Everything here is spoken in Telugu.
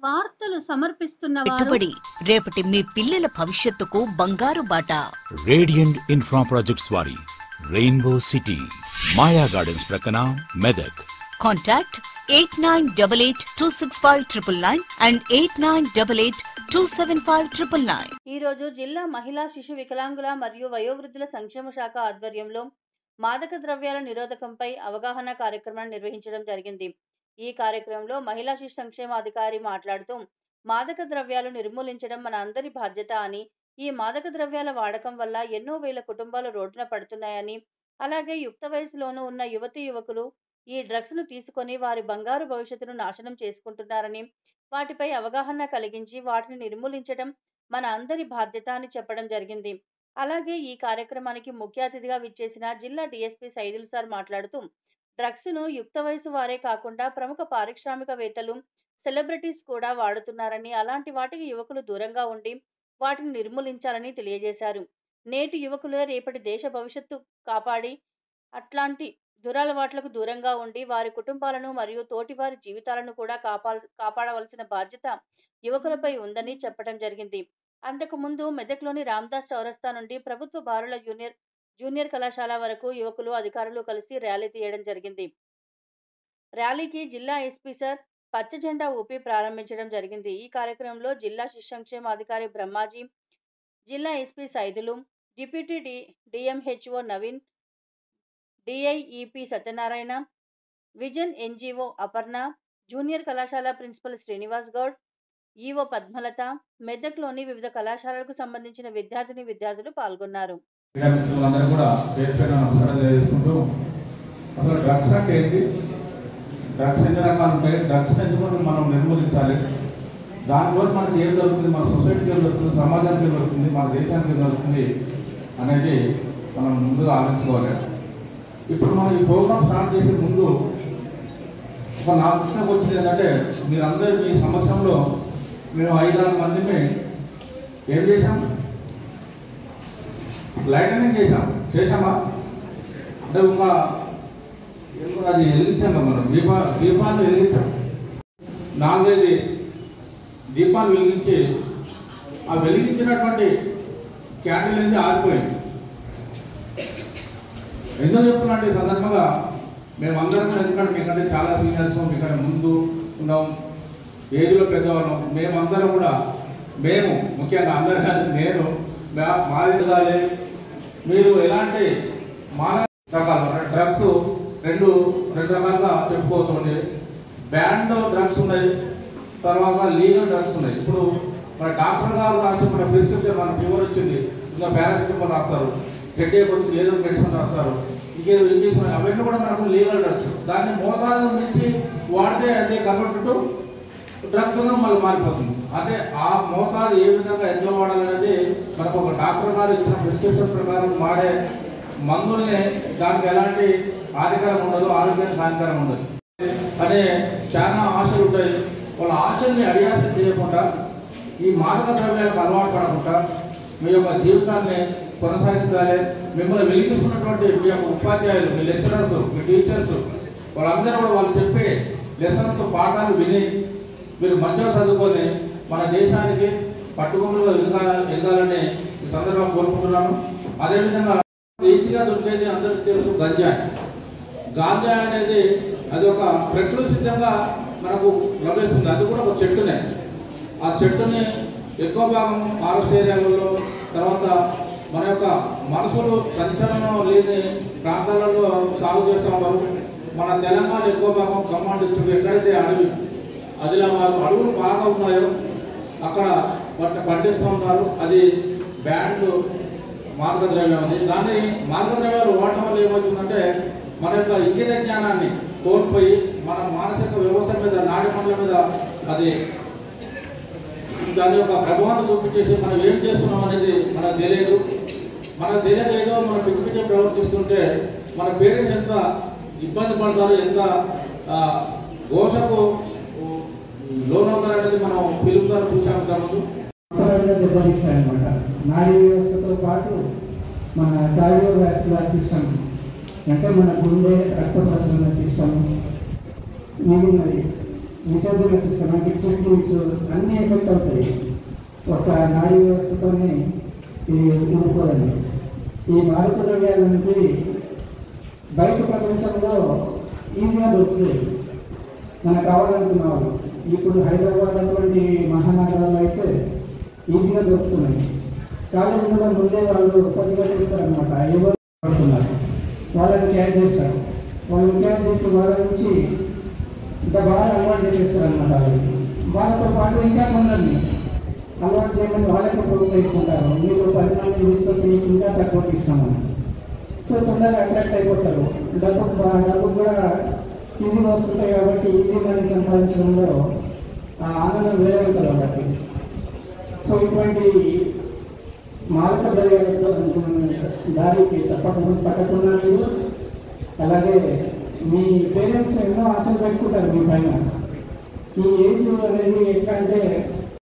వార్తలు సమర్పిస్తున్న వారు పెట్టుబడి రేపటి మీ పిల్లల భవిష్యత్తుకు బంగారు బాట రేడియంట్ ఇన్ఫ్రా ప్రాజెక్ట్స్ వారి రెయిన్బో సిటీ మాయా గార్డెన్స్ ప్రక్కన Medak contact eight nine double eight two six five triple nine and eight nine double eight two seven five triple nine ఈ రోజు జిల్లా మహిళా శిశు వికలాంగుల మరియు వయోవృద్ధుల సంక్షేమ శాఖ ఆధ్వర్యంలో మాదక ద్రవ్యాల నిరోధకంపై అవగాహన కార్యక్రమాన్ని నిర్వహించడం జరిగింది ఈ కార్యక్రమంలో మహిళా శిశు సంక్షేమ అధికారి మాట్లాడుతూ మాదక ద్రవ్యాలు నిర్మూలించడం మన అందరి బాధ్యత అని ఈ మాదక ద్రవ్యాల వాడకం వల్ల ఎన్నో వేల కుటుంబాలు రోడ్డున పడుతున్నాయని అలాగే యుక్త వయసులోనూ ఉన్న యువతి యువకులు ఈ డ్రగ్స్ ను తీసుకొని వారి బంగారు భవిష్యత్తును నాశనం చేసుకుంటున్నారని వాటిపై అవగాహన కలిగించి వాటిని నిర్మూలించడం మన అందరి బాధ్యత అని చెప్పడం జరిగింది అలాగే ఈ కార్యక్రమానికి ముఖ్య అతిథిగా విచ్చేసిన జిల్లా డిఎస్పీ సైదుల్ సార్ మాట్లాడుతూ డ్రగ్స్ ను యుక్త వయసు వారే కాకుండా ప్రముఖ పారిశ్రామికవేత్తలు సెలబ్రిటీస్ కూడా వాడుతున్నారని అలాంటి వాటికి యువకులు దూరంగా ఉండి వాటిని నిర్మూలించాలని తెలియజేశారు నేటి యువకులే రేపటి దేశ భవిష్యత్తు కాపాడి అట్లాంటి దురలవాట్లకు దూరంగా ఉండి వారి కుటుంబాలను మరియు తోటివారి జీవితాలను కూడా కాపా కాపాడవలసిన బాధ్యత యువకులపై ఉందని చెప్పడం జరిగింది అంతకు ముందు మెదక్లోని రామ్దాస్ చౌరస్తా నుండి ప్రభుత్వ బారుల జూనియర్ జూనియర్ కళాశాల వరకు యువకులు అధికారులు కలిసి ర్యాలీ తీయడం జరిగింది ర్యాలీకి జిల్లా ఎస్పీ సార్ పచ్చ జెండా ఊపి ప్రారంభించడం జరిగింది ఈ కార్యక్రమంలో జిల్లా శిశు సంక్షేమ అధికారి బ్రహ్మాజీ జిల్లా SP Saidulu deputy D DMHO Naveen DIEP Satyanarayana vision NGO Aparna junior కళాశాల ప్రిన్సిపల్ శ్రీనివాస్ గౌడ్ ఈఓ పద్మలత మెదక్లోని వివిధ కళాశాలలకు సంబంధించిన విద్యార్థిని విద్యార్థులు పాల్గొన్నారు అందరూ కూడా పేరు పేరు నమస్కారం తెలియజేసుకుంటూ అసలు డ్రగ్స్ అంటే ఏంటి డ్రగ్స్ ఎన్ని రకాలు ఉంటాయి డ్రగ్స్ ఎందుకు మనం నిర్మూలించాలి దానివల్ల మనకి ఏం దొరుకుతుంది మన సొసైటీకి ఏం దొరుకుతుంది సమాజానికి ఏం దొరుకుతుంది మన దేశానికి ఏం దొరుకుతుంది అనేది మనం ముందుగా ఆలోచించుకోవాలి ఇప్పుడు మనం ఈ ప్రోగ్రామ్ స్టార్ట్ చేసే ముందు ఒక నా దృష్టికి వచ్చింది ఏంటంటే మీరందరూ మీ సంవత్సరంలో మేము ఐదారు మందిని ఏం చేశాం లైటనింగ్ చేశాం చేశామా అంటే ఒక ఏమో అది వెలిగించాం కదా మనం దీపా దీపాన్ని వెలిగించాం నాలుగైదు దీపాన్ని వెలిగించి ఆ వెలిగించినటువంటి క్యాండిల్ అనేది ఆరిపోయింది ఎందుకు చెప్తున్నా అంటే ఈ సందర్భంగా మేమందరం కూడా ఎందుకంటే మీకంటే చాలా సీనియర్స్ మీకంటే ముందు ఉన్నాం ఏజ్లో పెద్దవాళ్ళం మేమందరం కూడా మేము ముఖ్యంగా అందరూ కాదు నేను మా- మాది కాదు మీరు ఎలాంటి మానవ రకాలు డ్రగ్స్ రెండు రెండు రకాలుగా చెప్పుకోవచ్చు బ్యాండ్ డ్రగ్స్ ఉన్నాయి తర్వాత లీగల్ డ్రగ్స్ ఉన్నాయి ఇప్పుడు మన డాక్టర్ గారు రాసి మన ప్రిస్క్రిప్షన్ మన ఫీవర్ వచ్చింది ఇంకా పారాసిటమాల్ రాస్తారు హెడ్ వచ్చింది ఏదో మెడిసిన్ రాస్తారు ఇంకేదో ఇంజక్షన్ అవన్నీ కూడా మనకు లీగల్ డ్రగ్స్ దాన్ని మోతాదు మించి వాడితే అదే కన్వర్ట్ డ్రగ్స్ మళ్ళీ మారిపోతుంది అంటే ఆ మోతాదు ఏ విధంగా ఎంత వాడాలనేది మనకు ఒక డాక్టర్ గారు ఇచ్చిన ప్రిస్క్రిప్షన్ ప్రకారం వాడే మందుల్ని దానికి ఎలాంటి హానికరం ఉండదు ఆరోగ్యానికి హానికరం ఉండదు అనే చాలా ఆశలు ఉంటాయి వాళ్ళ ఆశల్ని అడియాసం చేయకుండా ఈ మాదక ద్రవ్యాలకు అలవాటు పడకుండా మీ యొక్క జీవితాన్ని కొనసాగించాలి మిమ్మల్ని వెలిగిస్తున్నటువంటి మీ యొక్క ఉపాధ్యాయులు మీ లెక్చరర్స్ మీ టీచర్స్ వాళ్ళందరూ కూడా వాళ్ళు చెప్పే లెసన్స్ పాఠాలు విని మీరు మంచిగా చదువుకొని మన దేశానికి పట్టుకొమ్మలుగా ఎదగా ఎదగాలని ఈ సందర్భంగా కోరుకుంటున్నాను అదేవిధంగా ఈజీగా దొరికేది అందరికీ తెలుసు గంజాయి గాంజా అనేది అది ఒక ప్రకృతి సిద్ధంగా మనకు లభిస్తుంది అది కూడా ఒక చెట్టునే ఆ చెట్టుని ఎక్కువ భాగం ఫారెస్ట్ ఏరియాలలో తర్వాత మన యొక్క మనసులు సంచలనం లేని ప్రాంతాలలో సాగు చేస్తూ ఉన్నారు మన తెలంగాణ ఎక్కువ భాగం ఖమ్మం డిస్ట్రిక్ట్ ఎక్కడైతే అడవి ఆదిలాబాద్ అడవులు బాగా ఉన్నాయో అక్కడ పంట పండిస్తూ ఉన్నారు అది బ్యాండ్ మాదక ద్రవ్యం ఉంది దాన్ని మాదక ద్రవ్యాలు వాడటం వల్ల ఏమవుతుందంటే మన యొక్క ఇంగిత జ్ఞానాన్ని కోల్పోయి మన మానసిక వ్యవస్థ మీద నాడి మండల మీద అది దాని యొక్క ప్రభావాన్ని చూపించేసి మనం ఏం చేస్తున్నాం అనేది మనకు తెలియదు మనకు తెలియదు ఏదో మనం పిచ్చి పిచ్చి ప్రవర్తిస్తుంటే మన పేరెంట్స్ ఎంత ఇబ్బంది పడతారు ఎంత ఆ, ఘోషకు లోనవుతారు అనేది మనం ఫిలిం ద్వారా చూసాము ఇంతకుముందు అంతరాలుగా దెబ్బతీస్తాయన్నమాట నాడీ వ్యవస్థతో పాటు మన కార్డియోవాస్కులర్ సిస్టమ్ అంటే మన గుండె రక్త ప్రసరణ సిస్టమ్ మిగిలినది విసర్జన సిస్టమ్ అంటే కిడ్నీస్ అన్ని ఎఫెక్ట్ అవుతాయి ఒక నాడీ వ్యవస్థతోనే ఇది ఊరుకోదండి ఈ మారక ద్రవ్యాల నుంచి బయట ప్రపంచంలో ఈజీగా దొరుకుతాయి మనకు కావాలనుకున్నాము ఇప్పుడు హైదరాబాద్ అటువంటి మహానగరాల్లో అయితే ఈజీగా దొరుకుతున్నాయి కాలేజీలో ముందే వాళ్ళు పసిగట్టేస్తారనమాట ఎవరు పడుతున్నారు వాళ్ళని క్యాచ్ చేస్తారు వాళ్ళని క్యాచ్ చేసి వాళ్ళ నుంచి ఇంకా బాగా అలవాటు చేసేస్తారు అనమాట వాళ్ళకి వాళ్ళతో పాటు ఇంకా కొందరిని అలవాటు చేయమని వాళ్ళకి ప్రోత్సహిస్తుంటారు మీరు పది మంది తీసుకొస్తే మీకు ఇంకా తక్కువకి ఇస్తామని సో తొందరగా అట్రాక్ట్ అయిపోతారు డబ్బు బా- డబ్బు కూడా ఈజీగా వస్తుంటాయి కాబట్టి ఈజీ మనీ సంపాదించడంలో ఆ ఆనందం వేరే ఉంటుంది వాళ్ళకి సో ఇటువంటి మారక ద్రవ్యాలతో దారికి తప్పకుండా పట్టకుండా మీరు అలాగే మీ పేరెంట్స్ ఎన్నో ఆశలు పెట్టుకుంటారు మీ పైన ఈ ఏజ్ అనేది